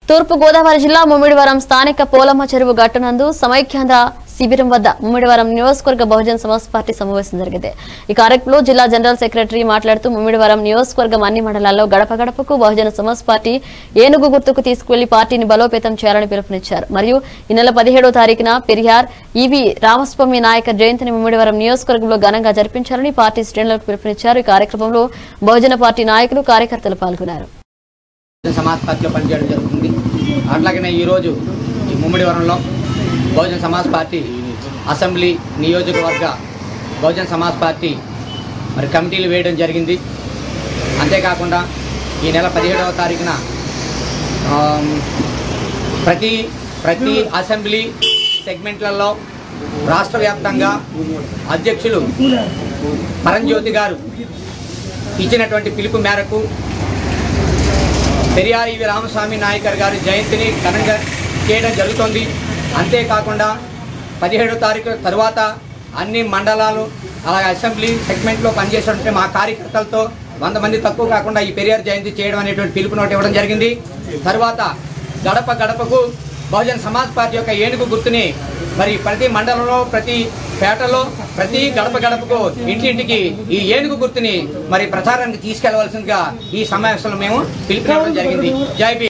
తూర్పు గోదావరి జిల్లా ముమ్మిడివరం స్థానిక పోలమ్మ చెరువు గట్టునందు సమైక్యాంధ్ర శిబిరం వద్ద ముమ్మిడివరం నియోజకవర్గ బహుజన సమాజ్ పార్టీ సమావేశం జరిగింది ఈ కార్యక్రమంలో జిల్లా జనరల్ సెక్రటరీ మాట్లాడుతూ ముమ్మిడివరం నియోజకవర్గం అన్ని మండలాల్లో గడప గడపకు బహుజన సమాజ్ పార్టీ ఏనుగు గుర్తుకు తీసుకువెళ్లి పార్టీని బలోపేతం చేయాలని పిలుపునిచ్చారు మరియు ఈ నెల పదిహేడో తారీఖున పెరియార్ ఈవి రామస్వామి నాయక జయంతిని ముమ్మిడివరం నియోజకవర్గంలో ఘనంగా జరిపించాలని పార్టీ శ్రేణులకు పిలుపునిచ్చారు ఈ కార్యక్రమంలో బహుజన పార్టీ నాయకులు కార్యకర్తలు పాల్గొన్నారు సమాజ్ పార్టీలో పనిచేయడం జరుగుతుంది అట్లాగనే ఈరోజు ఈ ముమ్మిడివరంలో బహుజన్ సమాజ్ పార్టీ అసెంబ్లీ నియోజకవర్గ బహుజన్ సమాజ్ పార్టీ మరి కమిటీలు వేయడం జరిగింది అంతేకాకుండా ఈ నెల పదిహేడవ తారీఖున ఆమ్, ప్రతి ప్రతి అసెంబ్లీ సెగ్మెంట్లలో రాష్ట్ర వ్యాప్తంగా అధ్యక్షులు పరంజ్యోతి గారు ఇచ్చినటువంటి పిలుపు మేరకు పెరియార్ ఇవి రామస్వామి నాయకర్ గారి జయంతిని ఘనంగా చేయడం జరుగుతోంది అంతేకాకుండా పదిహేడో తారీఖు తరువాత అన్ని మండలాలు అలాగే అసెంబ్లీ సెగ్మెంట్లో పనిచేస్తుంటే మా కార్యకర్తలతో వంద మంది తక్కువ కాకుండా ఈ పెరియార్ జయంతి చేయడం అనేటువంటి పిలుపు నోటు ఇవ్వడం జరిగింది తర్వాత గడప గడపకు బహుజన్ సమాజ్ పార్టీ యొక్క ఏనుగు గుర్తుని మరి ప్రతి మండలంలో ప్రతి పేటలో ప్రతి గడప గడపకు ఇంటింటికి ఈ ఏనుగు గుర్తుని మరి ప్రచారానికి తీసుకెళ్లవలసిందిగా ఈ సమావేశంలో మేము పిలుపునివ్వడం జరిగింది జై బీ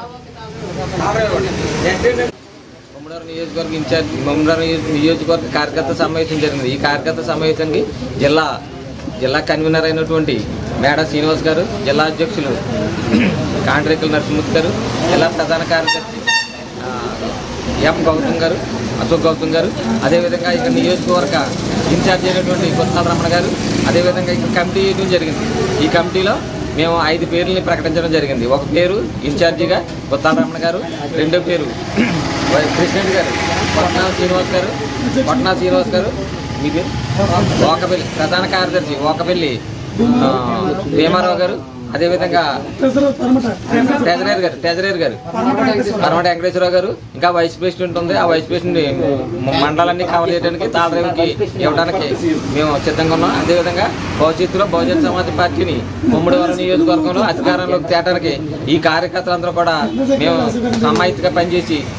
ముమ్మడివారం నియోజకవర్గ ఇన్ఛార్జ్ ముమ్మడివారం నియోజక- నియోజకవర్గ కార్యకర్త సమావేశం జరిగింది ఈ కార్యకర్త సమావేశానికి జిల్లా జిల్లా కన్వీనర్ అయినటువంటి మేడ శ్రీనివాస్ గారు జిల్లా అధ్యక్షులు కాండ్రేకుల నరసింహమూర్తి గారు జిల్లా ప్రధాన కార్యదర్శి ఆ, ఎం గౌతమ్ గారు అశోక్ గౌతమ్ గారు అదేవిధంగా ఇక్కడ నియోజకవర్గ ఇన్ఛార్జ్ అయినటువంటి కొత్తాల రమణ గారు అదేవిధంగా ఇక్కడ కమిటీ వేయడం జరిగింది ఈ కమిటీలో మేము ఐదు పేర్లని ప్రకటించడం జరిగింది ఒక పేరు ఇన్ఛార్జిగా కొత్తాల రమణ గారు రెండో పేరు వై- ప్రెసిడెంట్ గారు పట్నా శ్రీనివాస్ గారు పట్నా శ్రీనివాస్ గారు మీ పేరు ఓకపల్లి ప్రధాన కార్యదర్శి ఓకపల్లి ఆ, భీమారావు గారు అదేవిధంగా ట్రెజరర్ గారు ట్రెజరర్ గారు పరమట వెంకటేశ్వరరావు గారు ఇంకా వైస్ ప్రెసిడెంట్ ఉంది ఆ వైస్ ప్రెసిడెంట్ మండలాన్ని కవర్ చేయడానికి తాళరేవుకి ఇవ్వడానికి మేము సిద్ధంగా ఉన్నాం అదేవిధంగా భవిష్యత్తులో బహుజన సమాజ్ పార్టీని ముమ్మడివరం నియోజకవర్గంలో అధికారంలోకి తేటానికి ఈ కార్యకర్తలందరూ కూడా మేము సమాహితిగా పనిచేసి